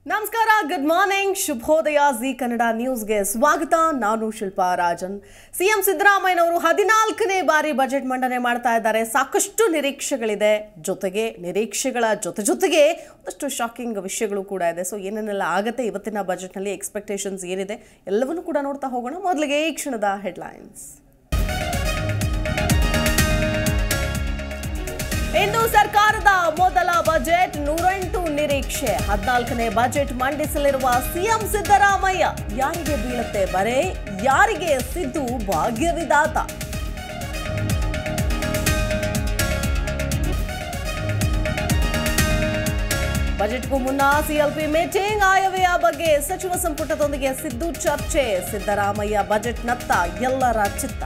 ನಮಸ್ಕಾರ good morning ಶುಭೋದಯ Zee Kannada ನ್ಯೂಸ್ಗೆ ಸ್ವಾಗತ ನಾನು ಶಿಲ್ಪಾ ರಾಜನ್ ಸಿಎಂ ಸಿದ್ದರಾಮಯ್ಯನವರು ಹದಿನಾಲ್ಕನೇ ಬಾರಿ ಬಜೆಟ್ ಮಂಡನೆ ಮಾಡ್ತಾ ಇದ್ದಾರೆ ಸಾಕಷ್ಟು ನಿರೀಕ್ಷೆಗಳಿದೆ ಜೊತೆಗೆ ನಿರೀಕ್ಷೆಗಳ ಜೊತೆ ಜೊತೆಗೆ ಒಂದಷ್ಟು ಶಾಕಿಂಗ್ ವಿಷಯಗಳು ಕೂಡ ಇದೆ ಸೊ ಏನೇನೆಲ್ಲ ಆಗತ್ತೆ ಇವತ್ತಿನ ಬಜೆಟ್ನಲ್ಲಿ ಎಕ್ಸ್ಪೆಕ್ಟೇಷನ್ಸ್ ಏನಿದೆ ಎಲ್ಲವನ್ನೂ ಕೂಡ ನೋಡ್ತಾ ಹೋಗೋಣ ಮೊದಲಿಗೆ ಈ ಕ್ಷಣದ ಹೆಡ್ಲೈನ್ಸ್ ಇಂದು ಸರ್ಕಾರದ ಮೊದಲ ಬಜೆಟ್ ನೂರೆಂಟು ನಿರೀಕ್ಷೆ ಹದಿನಾಲ್ಕನೇ ಬಜೆಟ್ ಮಂಡಿಸಲಿರುವ ಸಿಎಂ ಸಿದ್ದರಾಮಯ್ಯ ಯಾರಿಗೆ ಬೀಳುತ್ತೆ ಬರೆ ಯಾರಿಗೆ ಸಿದ್ದು ಭಾಗ್ಯವಿದಾತ ಬಜೆಟ್ಗೂ ಮುನ್ನ ಸಿಎಲ್ಪಿ ಮೀಟಿಂಗ್ ಆಯವ್ಯಯ ಬಗ್ಗೆ ಸಚಿವ ಸಂಪುಟದೊಂದಿಗೆ ಸಿದ್ದು ಚರ್ಚೆ ಸಿದ್ದರಾಮಯ್ಯ ಬಜೆಟ್ನತ್ತ ಎಲ್ಲರ ಚಿತ್ತ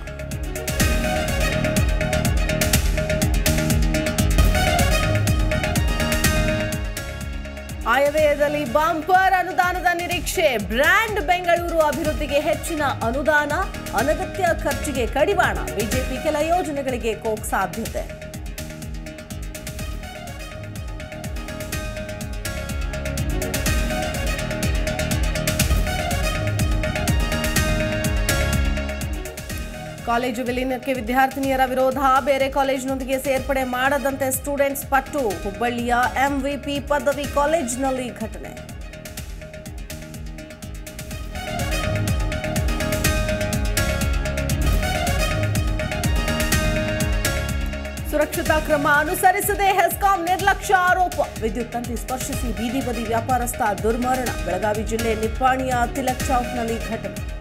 ಆಯವ್ಯಯದಲ್ಲಿ ಬಂಪರ್ ಅನುದಾನದ ನಿರೀಕ್ಷೆ ಬ್ರ್ಯಾಂಡ್ ಬೆಂಗಳೂರು ಅಭಿವೃದ್ಧಿಗೆ ಹೆಚ್ಚಿನ ಅನುದಾನ ಅನಗತ್ಯ ಖರ್ಚಿಗೆ ಕಡಿವಾಣ ಬಿಜೆಪಿ ಕೆಲ ಯೋಜನೆಗಳಿಗೆ ಕೋಕ್ ಸಾಧ್ಯತೆ ಕಾಲೇಜು ವಿಲೀನಕ್ಕೆ ವಿದ್ಯಾರ್ಥಿನಿಯರ ವಿರೋಧ ಬೇರೆ ಕಾಲೇಜಿನೊಂದಿಗೆ ಸೇರ್ಪಡೆ ಮಾಡದಂತೆ ಸ್ಟೂಡೆಂಟ್ಸ್ ಪಟ್ಟು ಹುಬ್ಬಳ್ಳಿಯ ಎಂವಿಪಿ ಪದವಿ ಕಾಲೇಜಿನಲ್ಲಿ ಘಟನೆ ಸುರಕ್ಷತಾ ಕ್ರಮ ಅನುಸರಿಸದೆ ಹೆಸ್ಕಾಂ ನಿರ್ಲಕ್ಷ್ಯ ಆರೋಪ ವಿದ್ಯುತ್ ತಂತಿ ಸ್ಪರ್ಶಿಸಿ ಬೀದಿ ಬದಿ ವ್ಯಾಪಾರಸ್ಥ ದುರ್ಮರಣ ಬೆಳಗಾವಿ ಜಿಲ್ಲೆ ನಿಪ್ಪಾಣಿಯ ತಿಲಕ್ ಚೌಕ್ನಲ್ಲಿ ಘಟನೆ